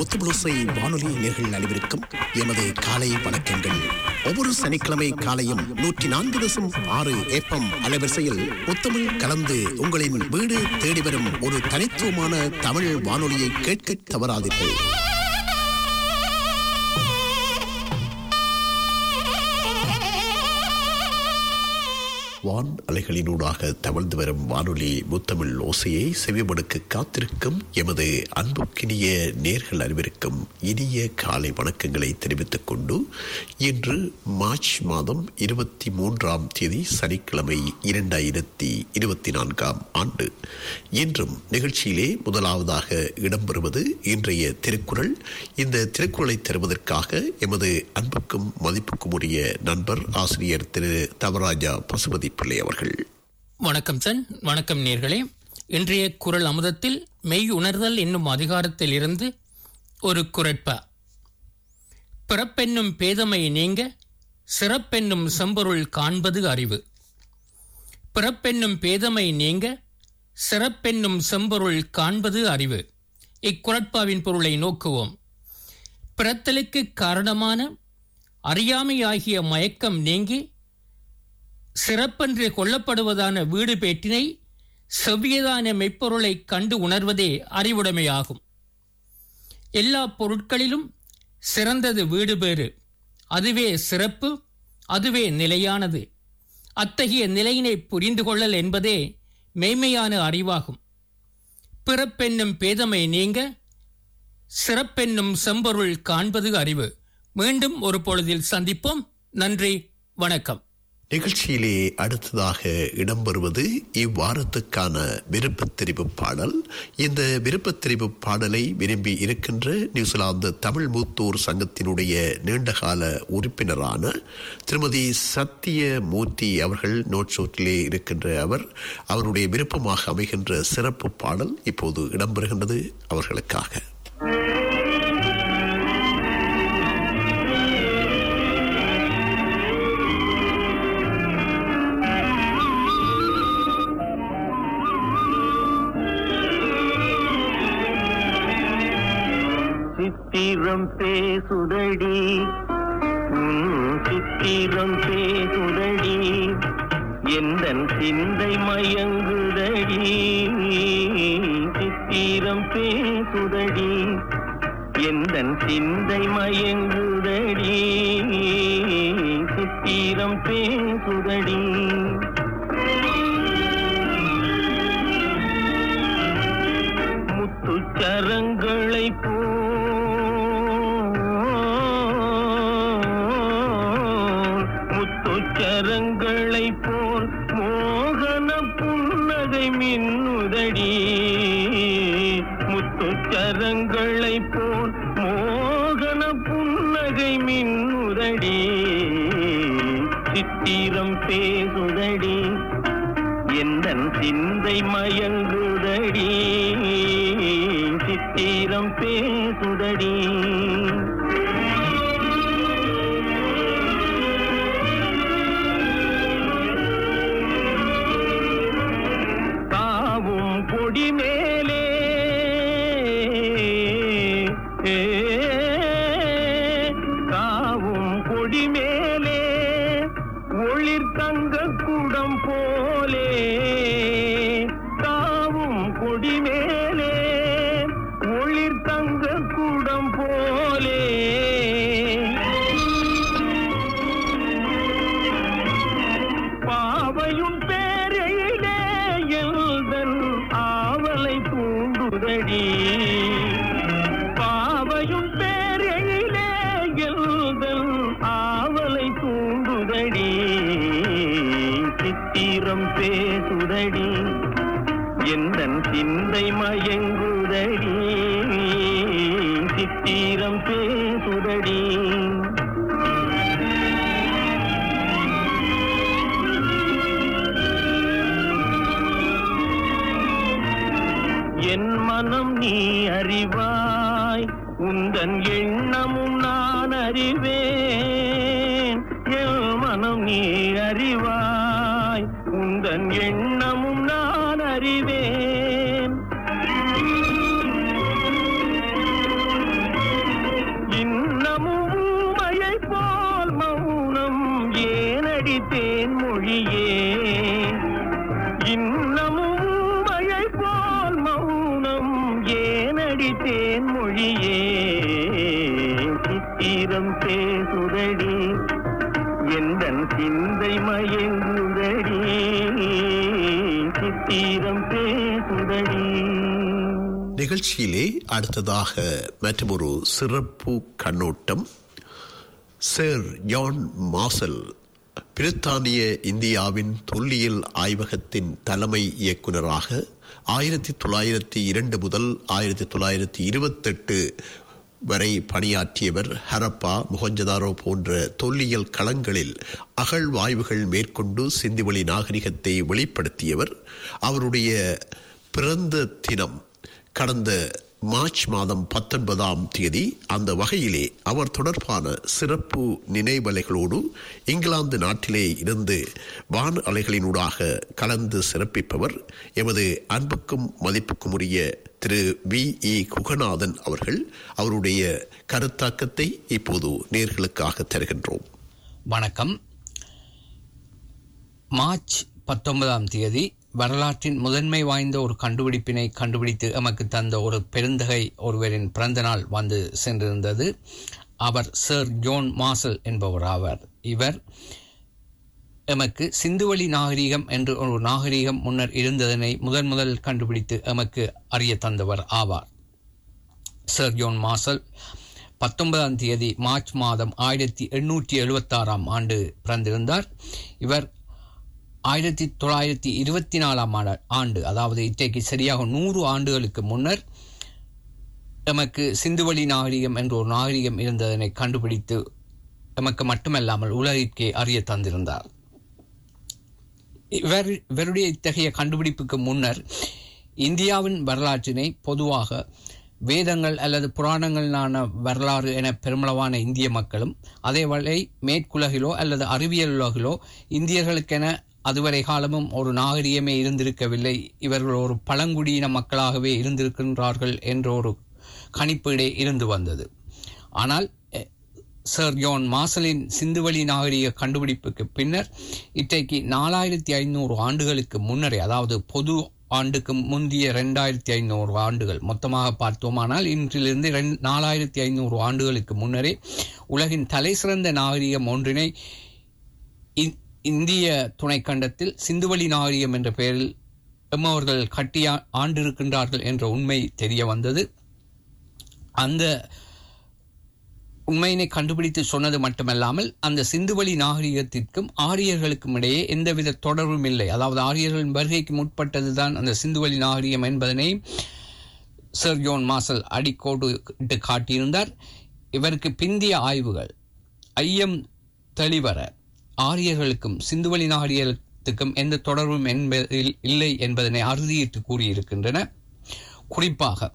முத்துபுளுசை வானொலி நேர்கள் அனைவருக்கும் எமது காலை வணக்கங்கள் ஒவ்வொரு சனிக்கிழமை காலையும் நூற்றி நான்கு தசம் ஆறு ஏப்பம் அலைவரிசையில் முத்தமிழ் கலந்து உங்களின் வீடு தேடி வரும் ஒரு தனித்துவமான தமிழ் வானொலியை கேட்க தவறாதீர்கள் வான் அலைகளினூடாக தவழ்ந்து வரும் வானொலி முத்தமிழ் ஓசையை செவிமடுக்க காத்திருக்கும் எமது அன்புக்கினிய நேர்கள் அனைவருக்கும் இனிய காலை வணக்கங்களை தெரிவித்துக் கொண்டு இன்று மார்ச் மாதம் இருபத்தி மூன்றாம் தேதி சனிக்கிழமை இரண்டாயிரத்தி இருபத்தி நான்காம் ஆண்டு இன்றும் நிகழ்ச்சியிலே முதலாவதாக இடம்பெறுவது இன்றைய திருக்குறள் இந்த திருக்குறளை தருவதற்காக எமது அன்புக்கும் மதிப்புக்கும் உரிய நண்பர் ஆசிரியர் திரு தவராஜா பசுபதி பிள்ளை அவர்கள் வணக்கம் சன் வணக்கம் நேர்களே இன்றைய குரல் அமுதத்தில் மெய் உணர்தல் என்னும் அதிகாரத்தில் இருந்து ஒரு குரட்பா பிறப்பென்னும் பேதமை நீங்க சிறப்பென்னும் செம்பொருள் காண்பது அறிவு பிறப்பென்னும் பேதமை நீங்க சிறப்பென்னும் செம்பொருள் காண்பது அறிவு இக்குரட்பாவின் பொருளை நோக்குவோம் பிறத்தலுக்கு காரணமான அறியாமை ஆகிய மயக்கம் நீங்கி சிறப்பென்று கொள்ளப்படுவதான வீடு பேட்டினை செவ்வியதான மெய்ப்பொருளை கண்டு உணர்வதே அறிவுடைமையாகும் எல்லா பொருட்களிலும் சிறந்தது வீடு பேறு அதுவே சிறப்பு அதுவே நிலையானது அத்தகைய நிலையினை புரிந்து கொள்ளல் என்பதே மெய்மையான அறிவாகும் பிறப்பென்னும் பேதமை நீங்க சிறப்பென்னும் செம்பொருள் காண்பது அறிவு மீண்டும் ஒரு பொழுதில் சந்திப்போம் நன்றி வணக்கம் நிகழ்ச்சியிலே அடுத்ததாக இடம்பெறுவது இவ்வாரத்துக்கான விருப்பத் தெரிவு பாடல் இந்த விருப்பத் தெரிவு பாடலை விரும்பி இருக்கின்ற நியூசிலாந்து தமிழ் மூத்தோர் சங்கத்தினுடைய நீண்டகால உறுப்பினரான திருமதி சத்திய மூர்த்தி அவர்கள் நோட்சோட்டிலே இருக்கின்ற அவர் அவருடைய விருப்பமாக அமைகின்ற சிறப்பு பாடல் இப்போது இடம்பெறுகின்றது அவர்களுக்காக சித்திரம் பேசுதடி உன் சித்திரம் பேசுதடி எந்தன் சிந்தை மயங்குதடி சித்திரம் பேசுதடி எந்தன் சிந்தை மயங்குதடி சித்திரம் பேசுதடி முத்துச்சரங்களை போல் முத்துச்சரங்களை போல் மோகன புன்னகை மின்னுதடி முத்துச்சரங்களை போல் மோகன புன்னகை மின்னுதடி சித்திரம் பேசுதடி எந்தன் சிந்தை மயங்குதடி சித்திரம் பேசுதடி தாவும் கொடி மேலே ஏ, தாவும் கொடி மேலே ஒளிர் தங்க குடம் போலே தாவும் கொடி மேலே ஒளிர் தங்க குடம் போலே பாவையும் பேரையிலே எல்தன் ஆவலை தூண்டுதடி பாவையும் பேரையிலே எல்தன் ஆவலை தூண்டுதடி சித்திரம் பேசுதடி எந்தன் சிந்தை மயங்குதடி சித்திரம் பேசுதடி என் மனம் நீ அறிவாய் உந்தன் எண்ணமும் நான் அறிவேன் என் மனம் நீ அறிவாய் உந்தன் எண்ணமும் நான் அறிவேன் ஏனடி தேன்மொழியே இன்னமும் மழை போல் மௌனம் ஏனடி தேன்மொழியே சித்திரம் பேசுதடி எந்தன் சிந்தை மயங்குதடி சித்திரம் பேசுதடி நிகழ்ச்சியிலே அடுத்ததாக மற்றொரு சிறப்பு கண்ணோட்டம் சர் ஜான் மாசல் பிரித்தானிய இந்தியாவின் தொல்லியல் ஆய்வகத்தின் தலைமை இயக்குனராக ஆயிரத்தி தொள்ளாயிரத்தி இரண்டு முதல் ஆயிரத்தி தொள்ளாயிரத்தி இருபத்தெட்டு வரை பணியாற்றியவர் ஹரப்பா முகஞ்சதாரோ போன்ற தொல்லியல் களங்களில் அகழ்வாய்வுகள் மேற்கொண்டு சிந்துவெளி நாகரிகத்தை வெளிப்படுத்தியவர் அவருடைய பிறந்த தினம் கடந்த மார்ச் மாதம் பத்தொன்பதாம் தேதி அந்த வகையிலே அவர் தொடர்பான சிறப்பு நினைவலைகளோடு இங்கிலாந்து நாட்டிலே இருந்து வான் அலைகளினூடாக கலந்து சிறப்பிப்பவர் எமது அன்புக்கும் மதிப்புக்கும் உரிய திரு வி இ குகநாதன் அவர்கள் அவருடைய கருத்தாக்கத்தை இப்போது நேர்களுக்காக தருகின்றோம் வணக்கம் மார்ச் பத்தொன்பதாம் தேதி வரலாற்றின் முதன்மை வாய்ந்த ஒரு கண்டுபிடிப்பினை கண்டுபிடித்து எமக்கு தந்த ஒரு பெருந்தகை ஒருவரின் பிறந்த நாள் வந்து சென்றிருந்தது அவர் சர் ஜோன் மாசல் என்பவர் ஆவார் இவர் எமக்கு சிந்துவெளி நாகரிகம் என்று ஒரு நாகரிகம் முன்னர் இருந்ததனை முதன் முதல் கண்டுபிடித்து எமக்கு அறிய தந்தவர் ஆவார் சர் ஜோன் மாசல் பத்தொன்பதாம் தேதி மார்ச் மாதம் ஆயிரத்தி எண்ணூற்றி எழுபத்தாறாம் ஆண்டு பிறந்திருந்தார் இவர் ஆயிரத்தி தொள்ளாயிரத்தி இருபத்தி நாலாம் ஆண்டு ஆண்டு அதாவது இன்றைக்கு சரியாக நூறு ஆண்டுகளுக்கு முன்னர் எமக்கு சிந்துவெளி நாகரிகம் என்ற ஒரு நாகரிகம் இருந்ததனை கண்டுபிடித்து எமக்கு மட்டுமல்லாமல் உலகிற்கே அறிய தந்திருந்தார் இவர் இவருடைய இத்தகைய கண்டுபிடிப்புக்கு முன்னர் இந்தியாவின் வரலாற்றினை பொதுவாக வேதங்கள் அல்லது புராணங்களிலான வரலாறு என பெருமளவான இந்திய மக்களும் அதேவேளை மேற்குலகிலோ அல்லது அறிவியல் உலகிலோ இந்தியர்களுக்கென அதுவரை காலமும் ஒரு நாகரிகமே இருந்திருக்கவில்லை இவர்கள் ஒரு பழங்குடியின மக்களாகவே இருந்திருக்கின்றார்கள் என்ற ஒரு கணிப்பீடே இருந்து வந்தது ஆனால் எ- சர் ஜான் மாசலின் சிந்துவெளி நாகரிக கண்டுபிடிப்புக்கு பின்னர் இன்றைக்கு நாலாயிரத்தி ஐநூறு ஆண்டுகளுக்கு முன்னரே அதாவது பொது ஆண்டுக்கு முந்தைய ரெண்டாயிரத்தி ஐநூறு ஆண்டுகள் மொத்தமாக பார்த்தோமானால் இன்றிலிருந்து ரெண் நாலாயிரத்தி ஐநூறு ஆண்டுகளுக்கு முன்னரே உலகின் தலைசிறந்த நாகரிகம் ஒன்றினை இ- இந்திய துணைக்கண்டத்தில் சிந்துவெளி நாகரிகம் என்ற பெயரில் எம்மவர்கள் கட்டி ஆ- ஆண்டிருக்கின்றார்கள் என்ற உண்மை தெரிய வந்தது அந்த உண்மையினை கண்டுபிடித்து சொன்னது மட்டுமல்லாமல் அந்த சிந்துவெளி நாகரிகத்திற்கும் ஆரியர்களுக்கும் இடையே எந்தவித தொடர்பும் இல்லை அதாவது ஆரியர்களின் வருகைக்கு முற்பட்டதுதான் அந்த சிந்துவெளி நாகரிகம் என்பதனை சர் ஜோன் மாசல் அடிக்கோடு இட்டு காட்டியிருந்தார் இவருக்கு பிந்திய ஆய்வுகள் ஐயம் தெளிவர ஆரியர்களுக்கும் சிந்துவெளி நாகரிகத்துக்கும் எந்த தொடர்பும் என்பதில் இல்லை என்பதனை அறுதியிட்டு கூறியிருக்கின்றன குறிப்பாக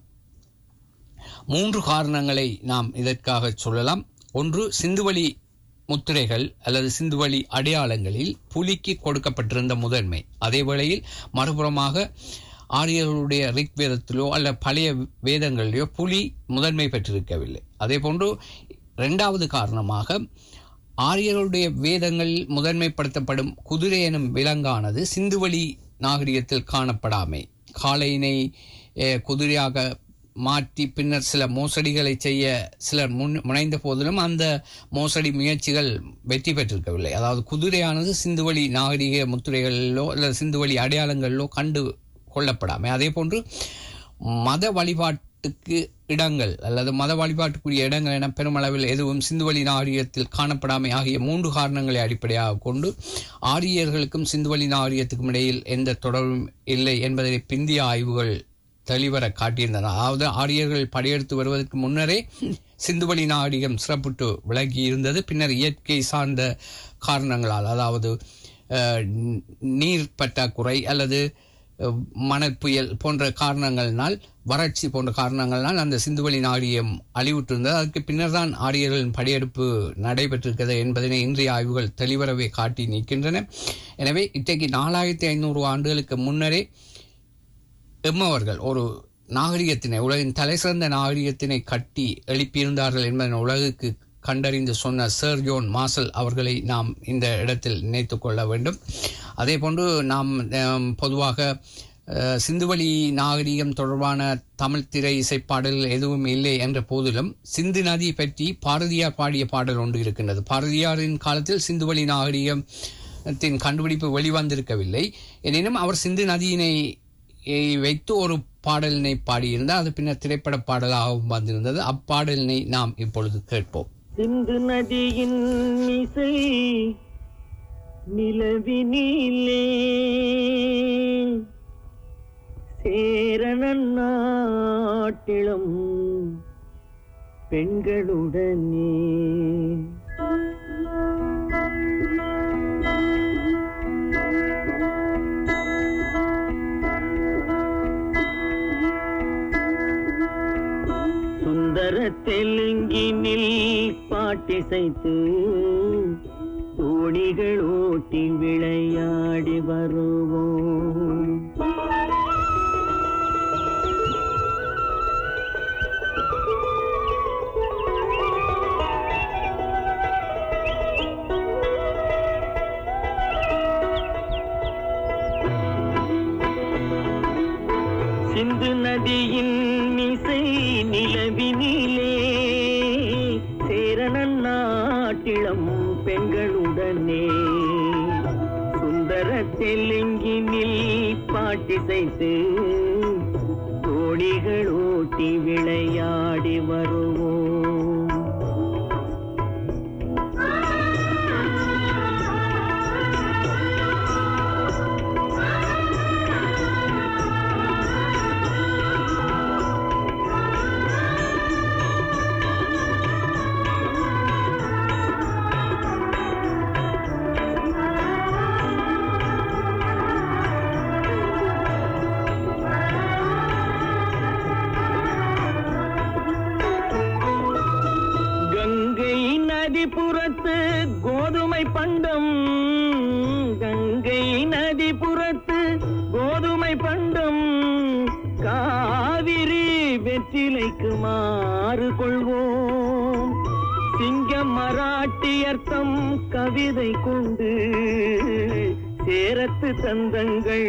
மூன்று காரணங்களை நாம் இதற்காக சொல்லலாம் ஒன்று சிந்துவெளி முத்திரைகள் அல்லது சிந்துவெளி அடையாளங்களில் புலிக்கு கொடுக்கப்பட்டிருந்த முதன்மை அதே வேளையில் மறுபுறமாக ஆரியர்களுடைய ரிக் வேதத்திலோ அல்ல பழைய வேதங்களிலோ புலி முதன்மை பெற்றிருக்கவில்லை அதே போன்று இரண்டாவது காரணமாக ஆரியர்களுடைய வேதங்களில் முதன்மைப்படுத்தப்படும் குதிரை எனும் விலங்கானது சிந்துவெளி நாகரிகத்தில் காணப்படாமை காளையினை அஹ், குதிரையாக மாற்றி பின்னர் சில மோசடிகளை செய்ய சிலர் முன் முனைந்த போதிலும் அந்த மோசடி முயற்சிகள் வெற்றி பெற்றிருக்கவில்லை அதாவது குதிரையானது சிந்துவெளி நாகரிக முத்திரைகளிலோ அல்லது சிந்துவெளி அடையாளங்களிலோ கண்டு கொள்ளப்படாமை அதே போன்று மத வழிபாட்டுக்கு இடங்கள் அல்லது மத வழிபாட்டுக்குரிய இடங்கள் என பெருமளவில் எதுவும் சிந்துவெளி நாகரிகத்தில் காணப்படாமை ஆகிய மூன்று காரணங்களை அடிப்படையாக கொண்டு ஆரியர்களுக்கும் சிந்துவெளி நாகரிகத்துக்கும் இடையில் எந்த தொடர்பும் இல்லை என்பதை பிந்திய ஆய்வுகள் தெளிவர காட்டியிருந்தன அதாவது ஆரியர்கள் படையெடுத்து வருவதற்கு முன்னரே சிந்துவெளி நாகரிகம் சிறப்புட்டு விலகி இருந்தது பின்னர் இயற்கை சார்ந்த காரணங்களால் அதாவது அஹ், நீர் பற்றாக்குறை அல்லது அஹ், மணல் புயல் போன்ற காரணங்களினால் வறட்சி போன்ற காரணங்களினால் அந்த சிந்துவெளி நாகரிகம் அழிவுற்றிருந்தது அதற்கு பின்னர் தான் ஆரியர்களின் படையெடுப்பு நடைபெற்றிருக்கிறது என்பதனை இன்றைய ஆய்வுகள் தெளிவரவே காட்டி நிற்கின்றன எனவே இன்றைக்கு நாலாயிரத்தி ஐநூறு ஆண்டுகளுக்கு முன்னரே எம்மவர்கள் ஒரு நாகரிகத்தினை உலகின் தலைசிறந்த நாகரிகத்தினை கட்டி எழுப்பியிருந்தார்கள் என்பதன் உலகுக்கு கண்டறிந்து சொன்ன சர் ஜோன் மார்சல் அவர்களை நாம் இந்த இடத்தில் நினைத்து கொள்ள வேண்டும் அதே போன்று நாம் அம், பொதுவாக அஹ், சிந்துவெளி நாகரிகம் தொடர்பான தமிழ் திரை இசைப்பாடல்கள் எதுவும் இல்லை என்ற போதிலும் சிந்து நதி பற்றி பாரதியார் பாடிய பாடல் ஒன்று இருக்கின்றது பாரதியாரின் காலத்தில் சிந்துவெளி நாகரிகத்தின் கண்டுபிடிப்பு வெளிவந்திருக்கவில்லை எனினும் அவர் சிந்து நதியினை ஐ வைத்து ஒரு பாடலினை பாடியிருந்தார் அது பின்னர் திரைப்பட பாடலாகவும் வந்திருந்தது அப்பாடலினை நாம் இப்பொழுது கேட்போம் சிந்து நதியின் இசை நிலவினிலே சேரணன் நாட்டிலம் பெண்களுடனே சுந்தர தெலுங்கினில் பாட்டிசைத்து தோணிகள் ஓட்டி விளையாடி வருவோம் சிந்து நதியின் இசை நிலவினிலே சேரணன் நாட்டிளம் பெண்களுடனே சுந்தர தெலுங்கினில் பாட்டிசைத்து தோணிகள் ஓட்டி விளையாடி வருவோம் கங்கை நதிபுறத்து கோதுமை பண்டம் கங்கை நதிபுறத்து கோதுமை பண்டம் காவிரி வெற்றிலைக்கு மாறு கொள்வோம் சிங்க மராட்டியர்த்தம் கவிதை கொண்டு சேரத்து தந்தங்கள்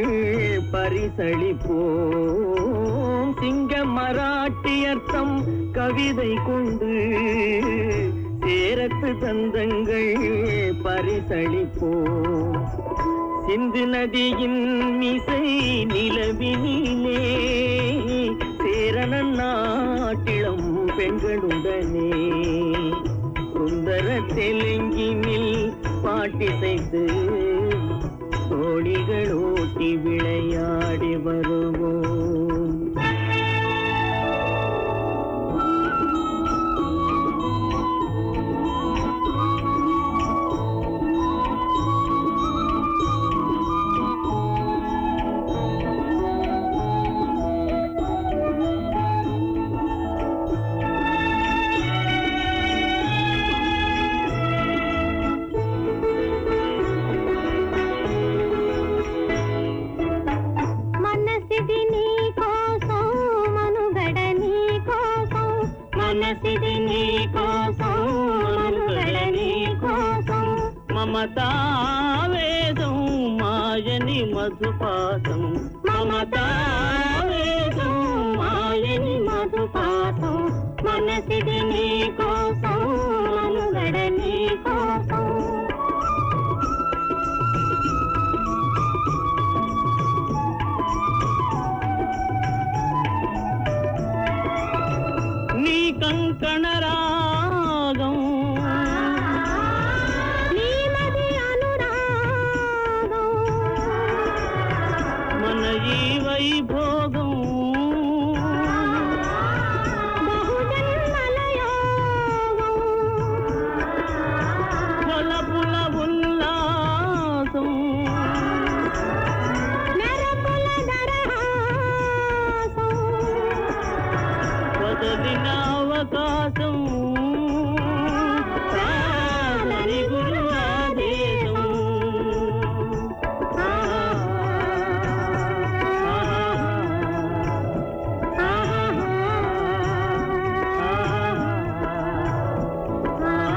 பரிசளிப்போம் சிங்க மராட்டியர்த்தம் கவிதை கொண்டு சேரத்து தந்தங்கள் பரிசளிப்போம் சிந்து நதியின் மிசை நிலவினிலே சேரணன் நாட்டிளம் பெண்களுடனே சுந்தர தெலுங்கினில் பாட்டிசைத்து தோழிகள் ஓட்டி விளையாடி வருவோம் మనసిది నీ కోసం మనుగడ నీ కోసం మనసిది నీ కోసం మనుగడ నీ కోసం మమతావేదం మాయని మధుపాతం మమతావేదం మాయని మధుపాతం మనసిది నీ కోసం మనుగడ నీ కోసం నీ కంకణ రాగం నీమది అనురాగం మన ఈ వైభోగం బహుజన్మల యోగం కొలపుల ఉల్లాసం మెరపుల దరహాసం వదలిన అవకాశం కాదని గురు ఆదేశం ఆ, ఆ, ఆ, ఆ, ఆ.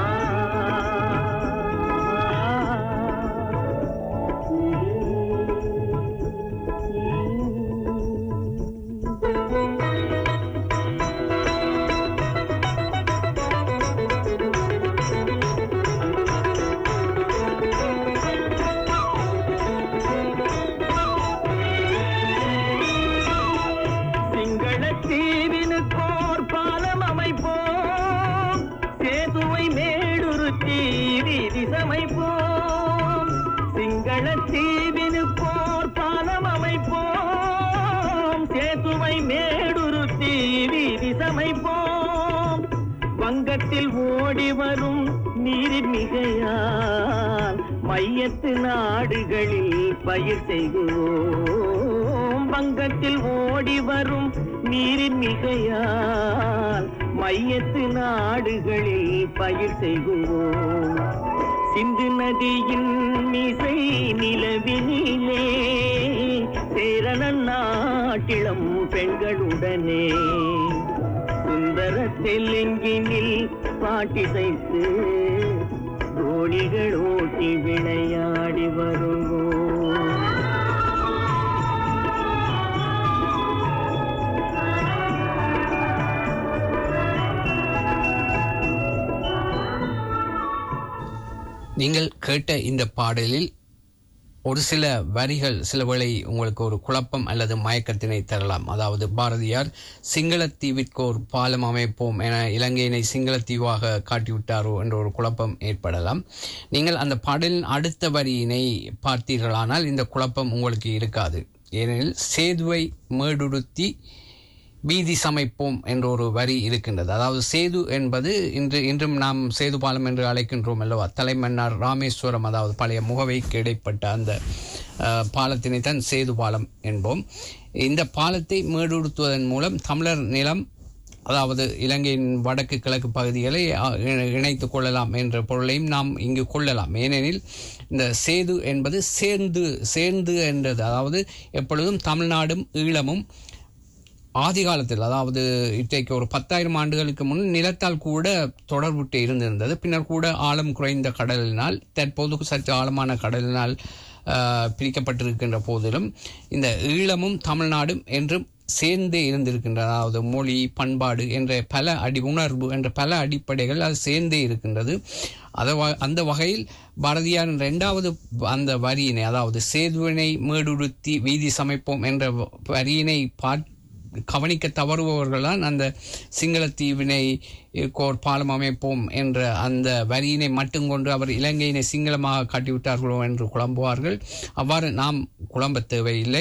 தீவினுக்கோர் பாலம் அமைப்போம் சேதுவை மேடுருத்தி வீதி சமைப்போம் வங்கத்தில் ஓடி வரும் நீரின் மிகையால் மையத்து நாடுகளில் பயிர் செய்குவோம் வங்கத்தில் ஓடி வரும் நீரின் மிகையால் மையத்து நாடுகளில் பயிர் செய்குவோம் சிந்து நதியின் மிசை நிலவினிலே சேரணன் நாட்டிளம் பெண்களுடனே சுந்தர தெலுங்கினில் பாட்டிசைத்து தோழிகள் ஓட்டி விளையாடி வருவோம் நீங்கள் கேட்ட இந்த பாடலில் ஒரு சில வரிகள் சில வேளை உங்களுக்கு ஒரு குழப்பம் அல்லது மயக்கத்தினை தரலாம் அதாவது பாரதியார் சிங்களத்தீவிற்கு ஒரு பாலம் அமைப்போம் என இலங்கையினை சிங்களத்தீவாக காட்டிவிட்டாரோ என்ற ஒரு குழப்பம் ஏற்படலாம் நீங்கள் அந்த பாடலின் அடுத்த வரியினை பார்த்தீர்களானால் இந்த குழப்பம் உங்களுக்கு இருக்காது ஏனெனில் சேதுவை மேடுடுத்தி வீதி சமைப்போம் என்ற ஒரு வரி இருக்கின்றது அதாவது சேது என்பது இன்று இன்றும் நாம் சேது பாலம் என்று அழைக்கின்றோம் அல்லவா தலைமன்னார் ராமேஸ்வரம் அதாவது பழைய முகவைக்கு இடைப்பட்ட அந்த அஹ், பாலத்தினை தான் சேது பாலம் என்போம் இந்த பாலத்தை மேடுடுத்துவதன் மூலம் தமிழர் நிலம் அதாவது இலங்கையின் வடக்கு கிழக்கு பகுதிகளை அ, இணை- இணைத்துக் கொள்ளலாம் என்ற பொருளையும் நாம் இங்கு கொள்ளலாம் ஏனெனில் இந்த சேது என்பது சேர்ந்து சேர்ந்து என்றது அதாவது எப்பொழுதும் தமிழ்நாடும் ஈழமும் ஆதி காலத்தில் அதாவது இன்றைக்கு ஒரு பத்தாயிரம் ஆண்டுகளுக்கு முன் நிலத்தால் கூட தொடர்புட்டு இருந்திருந்தது பின்னர் கூட ஆழம் குறைந்த கடலினால் தற்போது சற்று ஆழமான கடலினால் ஆஹ், பிரிக்கப்பட்டிருக்கின்ற போதிலும் இந்த ஈழமும் தமிழ்நாடும் என்றும் சேர்ந்தே இருந்திருக்கின்றது அதாவது மொழி பண்பாடு என்ற பல அடி உணர்வு என்ற பல அடிப்படைகள் அது சேர்ந்தே இருக்கின்றது அதை வ- அந்த வகையில் பாரதியாரின் இரண்டாவது அந்த வரியினை அதாவது சேதுவினை மேடுடுத்தி வீதி சமைப்போம் என்ற வ- வரியினை பாட் கவனிக்க தவறுபவர்கள்தான் அந்த சிங்களத்தீவினை கோர் பாலம் அமைப்போம் என்ற அந்த வரியினை மட்டும் கொண்டு அவர் இலங்கையினை சிங்களமாக காட்டிவிட்டார்களோ என்று குழம்புவார்கள் அவ்வாறு நாம் குழம்ப தேவையில்லை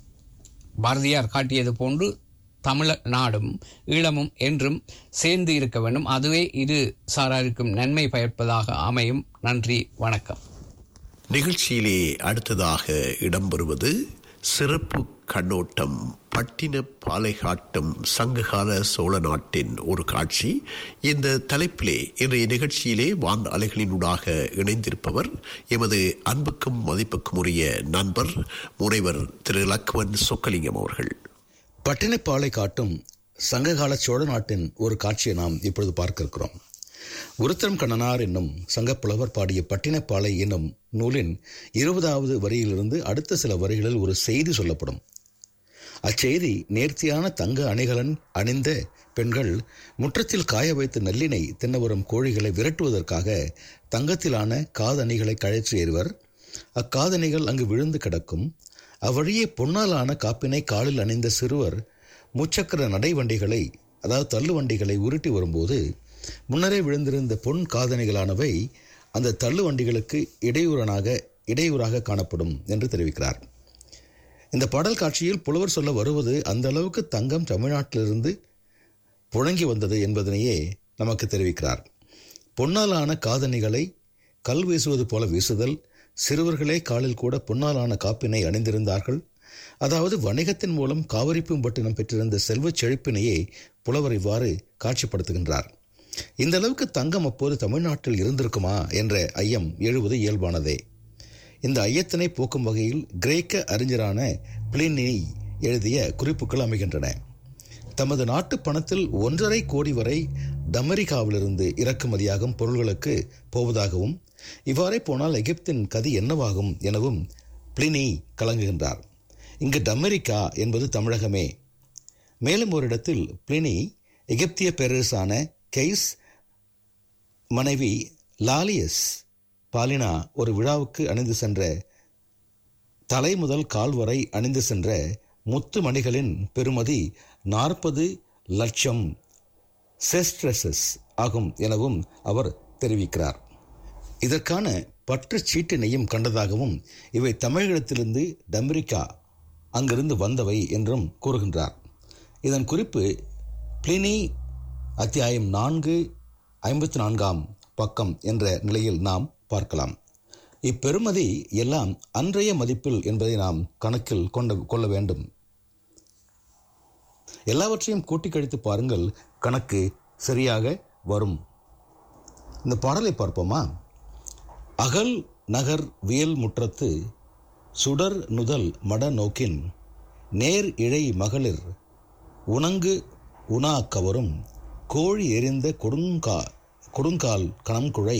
பாரதியார் காட்டியது போன்று தமிழ நாடும் ஈழமும் என்றும் சேர்ந்து இருக்க வேண்டும் அதுவே இரு சாராருக்கும் நன்மை பயப்பதாக அமையும் நன்றி வணக்கம் நிகழ்ச்சியிலே அடுத்ததாக இடம்பெறுவது சிறப்பு கண்ணோட்டம் பட்டின பாலைகாட்டும் சங்ககால சோழ நாட்டின் ஒரு காட்சி இந்த தலைப்பிலே இன்றைய நிகழ்ச்சியிலே வான் அலைகளினூடாக இணைந்திருப்பவர் எமது அன்புக்கும் மதிப்புக்கும் உரிய நண்பர் முனைவர் திரு லக்வன் சொக்கலிங்கம் அவர்கள் பட்டினப்பாலை காட்டும் சங்ககால சோழ நாட்டின் ஒரு காட்சியை நாம் இப்பொழுது பார்க்க இருக்கிறோம் உருத்திரம் கண்ணனார் என்னும் சங்கப்புலவர் பாடிய பட்டினப்பாலை என்னும் நூலின் இருபதாவது வரியிலிருந்து அடுத்த சில வரிகளில் ஒரு செய்தி சொல்லப்படும் அச்செய்தி நேர்த்தியான தங்க அணிகலன் அணிந்த பெண்கள் முற்றத்தில் காய வைத்த நெல்லினை தின்ன வரும் கோழிகளை விரட்டுவதற்காக தங்கத்திலான காதணிகளை கழற்றி ஏறுவர் அக்காதணிகள் அங்கு விழுந்து கிடக்கும் அவ்வழியே பொன்னாலான காப்பினை காலில் அணிந்த சிறுவர் முச்சக்கர நடைவண்டிகளை அதாவது தள்ளுவண்டிகளை உருட்டி வரும்போது முன்னரே விழுந்திருந்த பொன் காதணிகளானவை அந்த தள்ளுவண்டிகளுக்கு இடையூறனாக இடையூறாக காணப்படும் என்று தெரிவிக்கிறார் இந்த பாடல் காட்சியில் புலவர் சொல்ல வருவது அந்த அளவுக்கு தங்கம் தமிழ்நாட்டிலிருந்து புழங்கி வந்தது என்பதனையே நமக்கு தெரிவிக்கிறார் பொன்னாலான காதணிகளை கல் வீசுவது போல வீசுதல் சிறுவர்களே காலில் கூட பொன்னாலான காப்பினை அணிந்திருந்தார்கள் அதாவது வணிகத்தின் மூலம் காவிரிப்பூம்பட்டினம் பெற்றிருந்த செல்வச் செழிப்பினையே புலவர் இவ்வாறு காட்சிப்படுத்துகின்றார் இந்த அளவுக்கு தங்கம் அப்போது தமிழ்நாட்டில் இருந்திருக்குமா என்ற ஐயம் எழுவது இயல்பானதே இந்த ஐயத்தினை போக்கும் வகையில் கிரேக்க அறிஞரான பிளினி எழுதிய குறிப்புகள் அமைகின்றன தமது நாட்டு பணத்தில் ஒன்றரை கோடி வரை டமெரிக்காவிலிருந்து இறக்குமதியாகும் பொருள்களுக்கு போவதாகவும் இவ்வாறே போனால் எகிப்தின் கதி என்னவாகும் எனவும் பிளினி கலங்குகின்றார் இங்கு டமெரிக்கா என்பது தமிழகமே மேலும் ஒரு இடத்தில் பிளினி எகிப்திய பேரரசான கெய்ஸ் மனைவி லாலியஸ் பாலினா ஒரு விழாவுக்கு அணிந்து சென்ற தலை முதல் கால் வரை அணிந்து சென்ற முத்து மணிகளின் பெறுமதி நாற்பது லட்சம் செஸ்ட்ரஸஸ் ஆகும் எனவும் அவர் தெரிவிக்கிறார் இதற்கான பற்றுச் சீட்டினையும் கண்டதாகவும் இவை தமிழகத்திலிருந்து டமெரிக்கா அங்கிருந்து வந்தவை என்றும் கூறுகின்றார் இதன் குறிப்பு பிளினி அத்தியாயம் நான்கு ஐம்பத்தி நான்காம் பக்கம் என்ற நிலையில் நாம் பார்க்கலாம் இப்பெருமதி எல்லாம் அன்றைய மதிப்பில் என்பதை நாம் கணக்கில் கொண்ட கொள்ள வேண்டும் எல்லாவற்றையும் கூட்டி கழித்து பாருங்கள் கணக்கு சரியாக வரும் இந்த பாடலை பார்ப்போமா அகல் நகர் வியல் முற்றத்து சுடர் நுதல் மட நோக்கின் நேர் இழை மகளிர் உணங்கு உணா கவரும் கோழி எரிந்த கொடுங்கா கொடுங்கால் கணம்குழை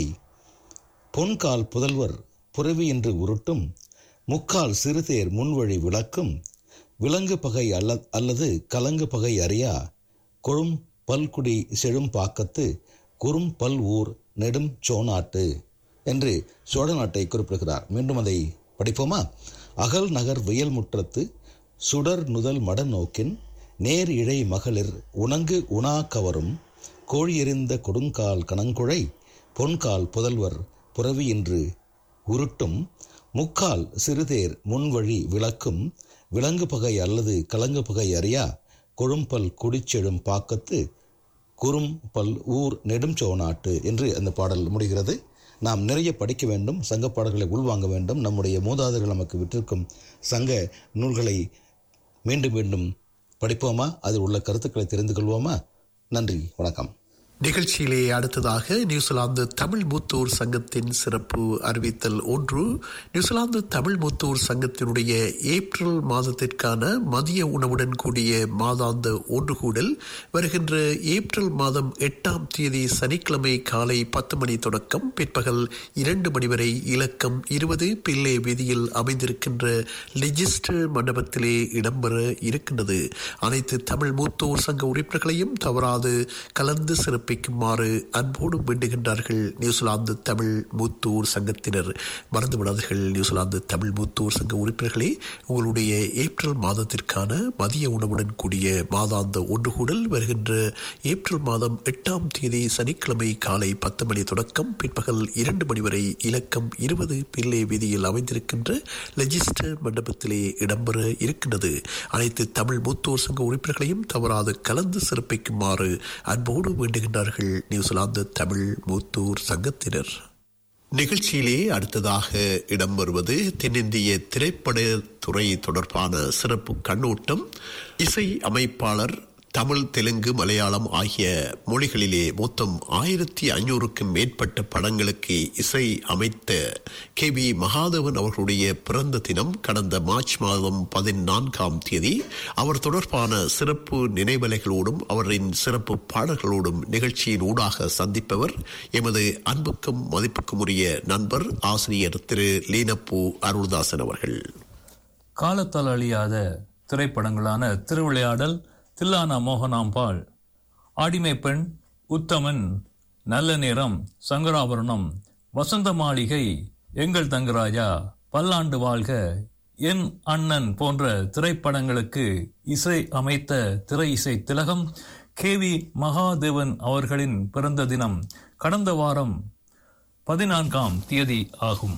பொன்கால் புதல்வர் புறவி என்று உருட்டும் முக்கால் சிறுதேர் முன்வழி விளக்கும் விலங்கு பகை அல்ல அல்லது கலங்கு பகை அறியா கொழும் பல்குடி செழும் பாக்கத்து குறும் பல் ஊர் நெடும் சோநாட்டு என்று சோழ நாட்டை குறிப்பிடுகிறார் மீண்டும் அதை படிப்போமா அகல் நகர் வியல் முற்றத்து சுடர் நுதல் மட நோக்கின் நேர் இழை மகளிர் உணங்கு உணா கவரும் கோழி எறிந்த கொடுங்கால் கணங்குழை பொன்கால் புதல்வர் புறவி என்று உருட்டும் முக்கால் சிறுதேர் முன்வழி விளக்கும் விலங்கு பகை அல்லது கலங்கு பகை அறியா கொழும்பல் குடிச்செழும் பாக்கத்து குறும் பல் ஊர் நெடுஞ்சோநாட்டு என்று அந்த பாடல் முடிகிறது நாம் நிறைய படிக்க வேண்டும் சங்க பாடல்களை உள்வாங்க வேண்டும் நம்முடைய மூதாதையர்கள் நமக்கு விட்டிருக்கும் சங்க நூல்களை மீண்டும் மீண்டும் படிப்போமா அதில் உள்ள கருத்துக்களை தெரிந்து கொள்வோமா நன்றி வணக்கம் நிகழ்ச்சியிலே அடுத்ததாக நியூசிலாந்து தமிழ் மூத்தூர் சங்கத்தின் சிறப்பு அறிவித்தல் ஒன்று நியூசிலாந்து தமிழ் மூத்தூர் சங்கத்தினுடைய ஏப்ரல் மாதத்திற்கான மதிய உணவுடன் கூடிய மாதாந்த ஒன்றுகூடல் வருகின்ற ஏப்ரல் மாதம் எட்டாம் தேதி சனிக்கிழமை காலை பத்து மணி தொடக்கம் பிற்பகல் இரண்டு மணி வரை இலக்கம் இருபது பிள்ளை வீதியில் அமைந்திருக்கின்ற லெஜிஸ்டர் மண்டபத்திலே இடம்பெற இருக்கின்றது அனைத்து தமிழ் மூத்தோர் சங்க உறுப்பினர்களையும் தவறாது கலந்து சிறப்பிக்குமாறு அன்போடு வேண்டுகின்றார்கள் நியூசிலாந்து தமிழ் மூத்தூர் சங்கத்தினர் மறந்து விடாதீர்கள் நியூசிலாந்து தமிழ் மூத்தூர் சங்க உறுப்பினர்களே உங்களுடைய ஏப்ரல் மாதத்திற்கான மதிய உணவுடன் கூடிய மாதாந்த ஒன்றுகூடல் வருகின்ற ஏப்ரல் மாதம் எட்டாம் தேதி சனிக்கிழமை காலை பத்து மணி தொடக்கம் பிற்பகல் இரண்டு மணி வரை இலக்கம் இருபது பிள்ளை வீதியில் அமைந்திருக்கின்ற லெஜிஸ்டர் மண்டபத்திலே இடம்பெற இருக்கின்றது அனைத்து தமிழ் மூத்தோர் சங்க உறுப்பினர்களையும் தவறாது கலந்து சிறப்பிக்குமாறு அன்போடு வேண்டுகின்றார்கள் நியூசிலாந்து தமிழ் மூத்தூர் சங்கத்தினர் நிகழ்ச்சியிலே அடுத்ததாக இடம்பெறுவது தென்னிந்திய திரைப்பட துறை தொடர்பான சிறப்பு கண்ணோட்டம் இசை அமைப்பாளர் தமிழ் தெலுங்கு மலையாளம் ஆகிய மொழிகளிலே மொத்தம் ஆயிரத்தி ஐநூறுக்கும் மேற்பட்ட படங்களுக்கு இசை அமைத்த கே வி மகாதேவன் அவர்களுடைய பிறந்த தினம் கடந்த மார்ச் மாதம் பதினான்காம் தேதி அவர் தொடர்பான சிறப்பு நினைவலைகளோடும் அவரின் சிறப்பு பாடல்களோடும் நிகழ்ச்சியின் ஊடாக சந்திப்பவர் எமது அன்புக்கும் மதிப்புக்கும் உரிய நண்பர் ஆசிரியர் திரு லீனப்பூ அருள்தாசன் அவர்கள் காலத்தால் அழியாத திரைப்படங்களான திருவிளையாடல் தில்லானா மோகனாம்பாள் ஆடிமை பெண் உத்தமன் நல்ல நேரம் சங்கராபரணம் வசந்த மாளிகை எங்கள் தங்கராஜா பல்லாண்டு வாழ்க என் அண்ணன் போன்ற திரைப்படங்களுக்கு இசை அமைத்த திரை இசை திலகம் கே வி மகாதேவன் அவர்களின் பிறந்த தினம் கடந்த வாரம் பதினான்காம் தேதி ஆகும்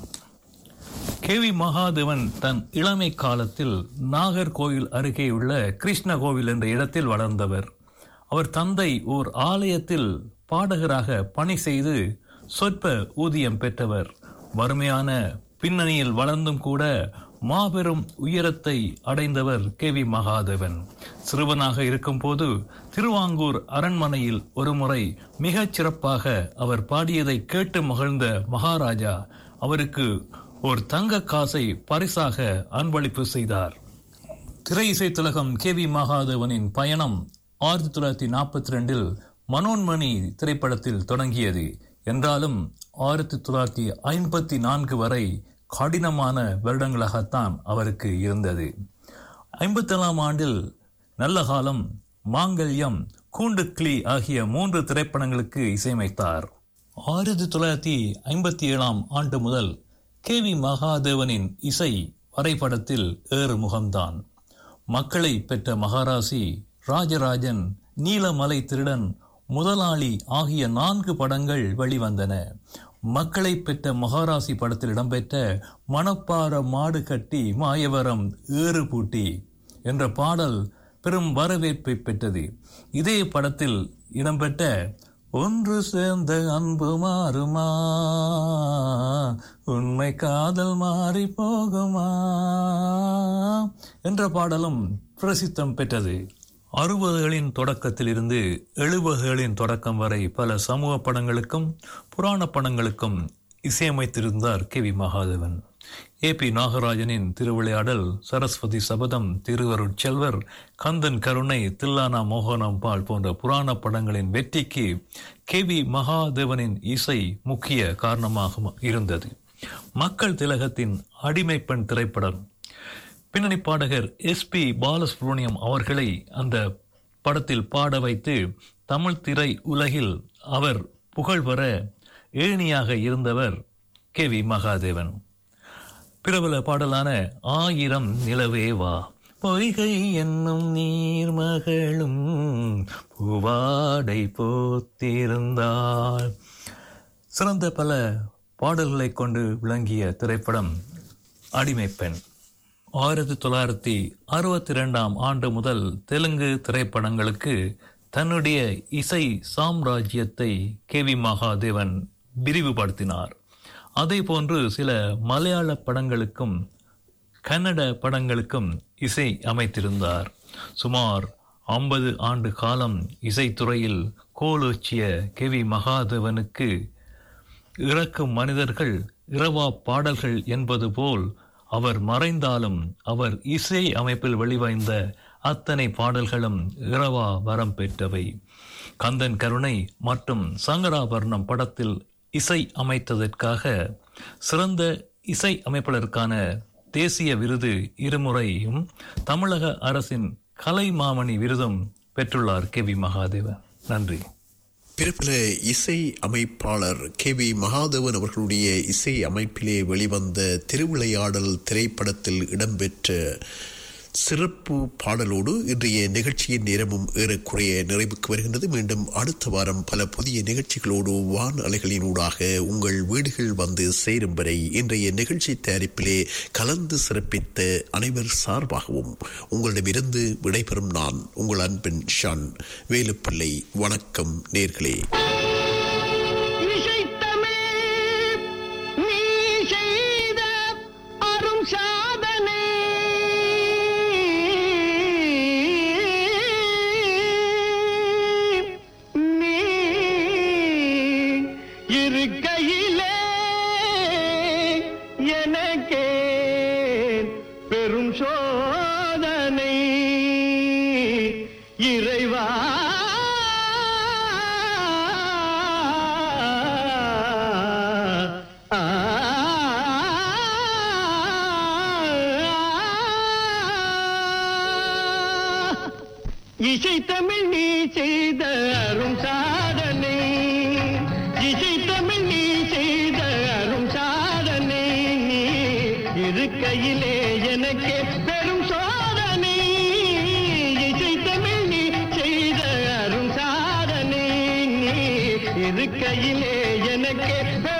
கேவி மகாதேவன் தன் இளமை காலத்தில் நாகர்கோவில் அருகேயுள்ள கிருஷ்ண கோவில் என்ற இடத்தில் வளர்ந்தவர் அவர் தந்தை ஓர் ஆலயத்தில் பாடகராக பணி செய்து சொற்ப ஊதியம் பெற்றவர் வறுமையான பின்னணியில் வளர்ந்தும் கூட மாபெரும் உயரத்தை அடைந்தவர் கே வி மகாதேவன் சிறுவனாக இருக்கும்போது திருவாங்கூர் அரண்மனையில் ஒருமுறை மிகச் சிறப்பாக அவர் பாடியதை கேட்டு மகிழ்ந்த மகாராஜா அவருக்கு ஒரு தங்க காசை பரிசாக அன்பளிப்பு செய்தார் திரை இசை திலகம் கே வி மகாதேவனின் பயணம் ஆயிரத்தி தொள்ளாயிரத்தி நாற்பத்தி ரெண்டில் மனோன்மணி திரைப்படத்தில் தொடங்கியது என்றாலும் ஆயிரத்தி தொள்ளாயிரத்தி ஐம்பத்தி நான்கு வரை கடினமான வருடங்களாகத்தான் அவருக்கு இருந்தது ஐம்பத்தேழாம் ஆண்டில் நல்ல காலம் மாங்கல்யம் கூண்டு கிளி ஆகிய மூன்று திரைப்படங்களுக்கு இசையமைத்தார் ஆயிரத்தி தொள்ளாயிரத்தி ஐம்பத்தி ஏழாம் ஆண்டு முதல் கே வி மகாதேவனின் இசை வரைபடத்தில் ஏறு முகம்தான் மக்களை பெற்ற மகாராசி ராஜராஜன் நீலமலை திருடன் முதலாளி ஆகிய நான்கு படங்கள் வெளிவந்தன மக்களை பெற்ற மகாராசி படத்தில் இடம்பெற்ற மணப்பாற மாடு கட்டி மாயவரம் ஏறு பூட்டி என்ற பாடல் பெரும் வரவேற்பை பெற்றது இதே படத்தில் இடம்பெற்ற ஒன்று சேர்ந்த அன்பு மாறுமா உண்மை காதல் மாறி போகுமா என்ற பாடலும் பிரசித்தம் பெற்றது அறுபதுகளின் தொடக்கத்தில் இருந்து எழுபதுகளின் தொடக்கம் வரை பல சமூக படங்களுக்கும் புராண படங்களுக்கும் இசையமைத்திருந்தார் K V Mahadevan A P நாகராஜனின் திருவிளையாடல் சரஸ்வதி சபதம் திருவருட் செல்வர் கந்தன் கருணை தில்லானா மோகனம்பாள் போன்ற புராண படங்களின் வெற்றிக்கு கே வி மகாதேவனின் இசை முக்கிய காரணமாக இருந்தது மக்கள் திலகத்தின் அடிமைப்பெண் திரைப்படம் பின்னணி பாடகர் எஸ் பி பாலசுப்ரமணியம் அவர்களை அந்த படத்தில் பாட வைத்து தமிழ் திரை உலகில் அவர் புகழ் பெற ஏணியாக இருந்தவர் கே வி மகாதேவன் பிரபல பாடலான ஆயிரம் நிலவே வா பொய்கை என்னும் நீர்மகளும் பூவாடை போத்திருந்தாள் சிறந்த பல பாடல்களை கொண்டு விளங்கிய திரைப்படம் அடிமைப்பெண் ஆயிரத்தி தொள்ளாயிரத்தி அறுபத்தி ரெண்டாம் ஆண்டு முதல் தெலுங்கு திரைப்படங்களுக்கு தன்னுடைய இசை சாம்ராஜ்யத்தை கே வி மகாதேவன் விரிவுபடுத்தினார் அதே போன்று சில மலையாள படங்களுக்கும் கன்னட படங்களுக்கும் இசை அமைத்திருந்தார் சுமார் ஐம்பது ஆண்டு காலம் இசைத்துறையில் கோலோச்சிய கே வி மகாதேவனுக்கு இறக்கும் மனிதர்கள் இரவா பாடல்கள் என்பது போல் அவர் மறைந்தாலும் அவர் இசை அமைப்பில் வெளிவந்த அத்தனை பாடல்களும் இரவா வரம் பெற்றவை கந்தன் கருணை மற்றும் சங்கராபரணம் படத்தில் இசை அமைத்ததற்காக சிறந்த இசை அமைப்பாளருக்கான தேசிய விருது இருமுறையும் தமிழக அரசின் கலை மாமணி விருதும் பெற்றுள்ளார் கே வி மகாதேவன் நன்றி பிரபல இசை அமைப்பாளர் கே வி மகாதேவன் அவர்களுடைய இசை அமைப்பிலே வெளிவந்த திருவிளையாடல் திரைப்படத்தில் இடம்பெற்ற சிறப்பு பாடலோடு இன்றைய நிகழ்ச்சியின் நேரமும் ஏறக்குறைய நிறைவுக்கு வருகின்றது மீண்டும் அடுத்த வாரம் பல புதிய நிகழ்ச்சிகளோடு வான் அலைகளினூடாக உங்கள் வீடுகள் வந்து சேரும் வரை இன்றைய நிகழ்ச்சி தயாரிப்பிலே கலந்து சிறப்பித்த அனைவர் சார்பாகவும் உங்களிடமிருந்து விடைபெறும் நான் உங்கள் அன்பின் ஷான் வேலுப்பிள்ளை வணக்கம் நேர்களே இசைத்தமிழ் நீ செய்த அரும் சாதனை நீ இருக்கையிலே எனக்கே பெரும் சோதனை இறைவா இசை தமிழ் நீ செய்த அரும் சாதனை இசை தமிழ் நீ செய்த அரும் சாதனை நீ இருக்கையிலே எனக்கு பெரும் சோதனை இசை தமிழ் நீ செய்த அரும் சாதனை நீ இருக்கையிலே எனக்கு பெரும்